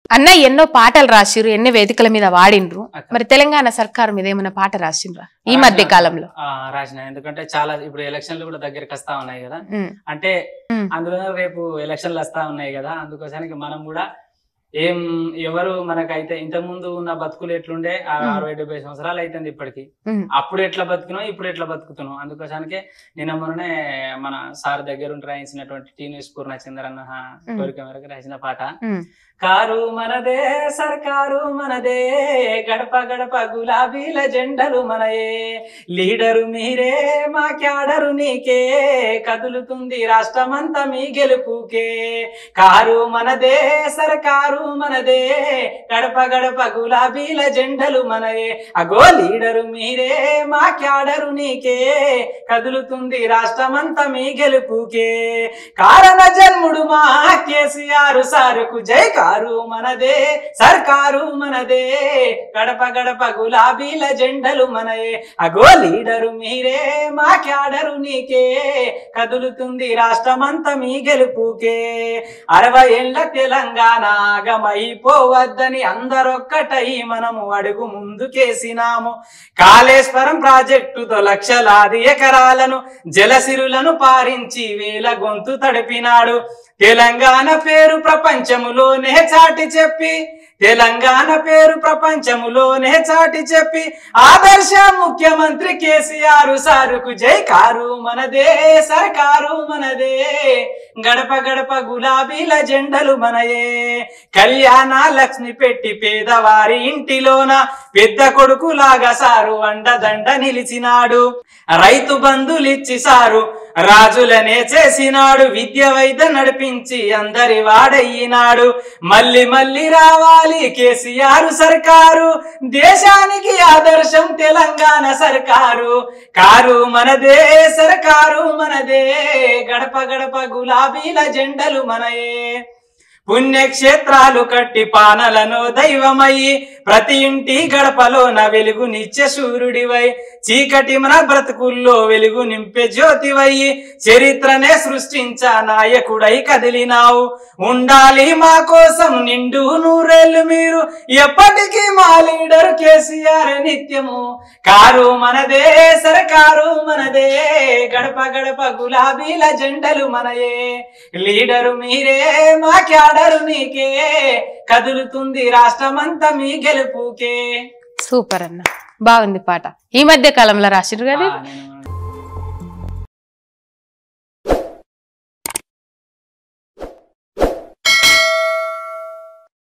అన్న ఎన్నో పాటలు రాసిర్రు ఎన్నో వేదికల మీద వాడిండ్రు అక్క. మరి తెలంగాణ సర్కారు మీద ఏమైనా పాట రాసిండ్రా ఈ మధ్య కాలంలో ఆ, రాసిన ఎందుకంటే చాలా ఇప్పుడు ఎలక్షన్లు కూడా దగ్గరికి వస్తా ఉన్నాయి కదా ఉమ్, అంటే ఉమ్, అందులో రేపు ఎలక్షన్లు వస్తా ఉన్నాయి కదా అందుకోసానికి మనం కూడా ఏం ఎవరు మనకైతే ఇంత ముందు ఉన్న బతుకులు ఎట్లుండే ఆ మ్మ్. అరవై డెబ్బై సంవత్సరాలు అవుతుంది ఇప్పటికి ఉమ్, అప్పుడు ఎట్లా బతుకున్నాం ఇప్పుడు ఎట్లా బతుకుతున్నాం అందుకోసానికే నిన్న మొన్ననే మన సార్ దగ్గర ఉండి రాయించినటువంటి టీ న్యూస్ పూర్ణచంద్ర అన్న కోరిక మేరకు రాసిన పాట ఉమ్, కారు మనదే సర్కారు మనదే గడప గడప గులాబీల జెండలు మనయే లీడరు మీరే మా క్యాడరు నీకే కదులుతుంది రాష్ట్రమంతా మీ గెలుపుకే కారు మనదే సర్కారు మనదే గడప గడప గులాబీల జెండలు మనయే అగో లీడరు మీరే మా క్యాడరు నీకే కదులుతుంది రాష్ట్రమంతా మీ గెలుపుకే కారణ జన్ముడు మా కేసీఆర్ సారుకు జై కారు మనదే సర్కారు మనదే గడప గడప గులాబీల జెండలు మనయే అగో లీడరు మీరే మా క్యాడరు నీకే కదులుతుంది రాష్ట్రమంతా మీ గెలుపుకే అరవై ఏళ్ల తెలంగాణ ఆగమైపోవద్దని అందరొక్కటై మనము అడుగు ముందుకేసినాము కాళేశ్వరం ప్రాజెక్టుతో లక్షలాది ఎకరాలను జలసిరులను పారించి వేల గొంతు తడిపినాడు తెలంగాణ పేరు ప్రపంచములోనే చాటి చెప్పి తెలంగాణ పేరు ప్రపంచములోనే చాటి చెప్పి ఆదర్శ ముఖ్యమంత్రి కేసీఆర్ సారుకు జై కారు మనదే సర్కారు మనదే గడప గడప గులాబీల జెండలు మనయే కళ్యాణ లక్ష్మి పెట్టి పేదవారి ఇంటిలోన పెద్ద కొడుకులాగా సారు అండదండ నిలిచినాడు రైతు బంధులిచ్చి సారు రాజులనే చేసినాడు విద్య వైద్య నడిపించి అందరి వాడయ్యినాడు మళ్ళీ మళ్ళీ రావాలి కేసీఆర్ సర్కారు దేశానికి ఆదర్శం తెలంగాణ సర్కారు కారు మనదే సర్కారు మనదే గడప గడప గులాబీల జెండలు మనయే పుణ్యక్షేత్రాలు కట్టి పానలను దైవమయ్యి ప్రతి ఇంటి గడపలోన వెలుగు నిత్య సూర్యుడివై చీకటి మన బ్రతుకుల్లో వెలుగు నింపే జ్యోతివయ్యి చరిత్రనే సృష్టించ నాయకుడై కదిలినావు ఉండాలి మా కోసం నిండు నూరేళ్లు మీరు ఎప్పటికీ మా లీడర్ కేసీఆర్ నిత్యము కారు మనదే సర్కారు మనదే గడప గడప గులాబీల జెండలు మనయే లీడరు మీరే మా క్యాడరు నీకే కదులుతుంది రాష్ట్రమంతా మీ గెలుపుకే సూపర్ అన్న బాగుంది పాట ఈ మధ్య కాలంలో రాసిండ్రు కదా ఆ, నేను